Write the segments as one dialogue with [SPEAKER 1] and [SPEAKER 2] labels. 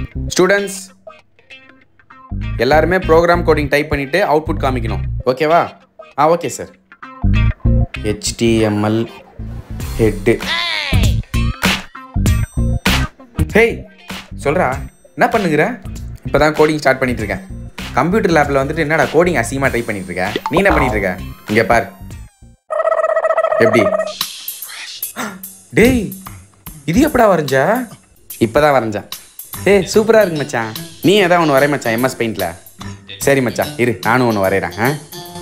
[SPEAKER 1] students எல்லாருமே program coding type பண்ணிவிட்டு output காமிக்கணும் ஓகேவா ஆ okay sir HTML head hey சொல்கிறா என்ன பண்ணுகிற இப்போ தான் கோடிங் ஸ்டார்ட் பண்ணிட்டு இருக்கேன் கம்ப்யூட்டர் லேபில் வந்துட்டு என்னடா கோடிங் அசிங்கமாக டைப் பண்ணிட்டு இருக்க நீ என்ன பண்ணிட்டு இருக்க இங்கே பார் எப்படி டேய் இது எப்படா வரைஞ்ச இப்போ தான் வரைஞ்சேன் ஏய் சூப்பராக இருக்கு மச்சான் நீ எதாவது ஒன்று வரைய மச்சான் எம்எஸ் பெயிண்டில் சரி மச்சான் இரு நானும் ஒன்று வரைகிறேன் ஆ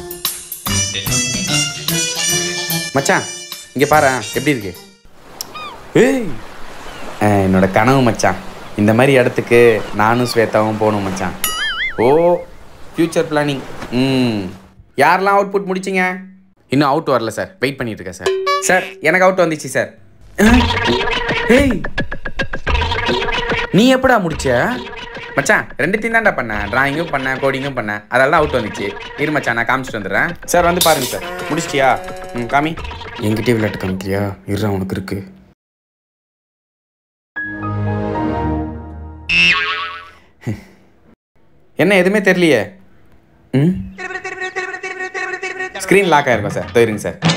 [SPEAKER 1] மச்சான் இங்கே பாரு எப்படி இருக்கு ஏய் அஹ், என்னோட கனவு மச்சான் இந்த மாதிரி இடத்துக்கு நானும் ஸ்வேதாவும் போகணும் மச்சான் ஓ ஃப்யூச்சர் பிளானிங் ம் யாரெல்லாம் அவுட்புட் முடிச்சிங்க இன்னும் அவுட் வரல சார் வெயிட் பண்ணிட்டு இருக்கேன் சார் சார் எனக்கு அவுட் வந்துச்சு சார் ஏய் நீ எப்படா முடிச்ச மச்சான் ரெண்டுத்தையும் தான்டா பண்ணேன் டிராயிங்கும் பண்ணேன் கோடிங்கும் பண்ணேன் அதெல்லாம் தான் அவுட் வந்துச்சு இரு மச்சான் நான் காமிச்சிட்டு வந்துடுறேன் சார் வந்து பாருங்க சார் முடிச்சிட்டியா ம் காமி என்கிட்டயே விளையாட்டு காமிக்கிறியா இருறா உனக்கு இருக்கு என்ன எதுவுமே தெரியலையே ம் ஸ்க்ரீன் லாக் ஆயிருக்கும் சார் இதோ இருங்க சார்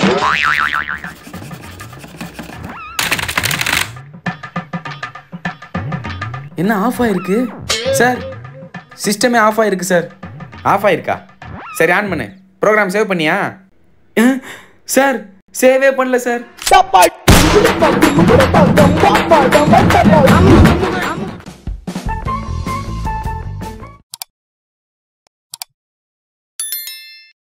[SPEAKER 1] என்ன ஆஃப் ஆயிருக்கு சார் சிஸ்டமே ஆஃப் ஆயிருக்கு சார் ஆஃப் ஆயிருக்கா சரி ஆன் பண்ணு ப்ரோக்ராம் சேவ் பண்ணியா அஹ், சார் சேவே பண்ணல சார்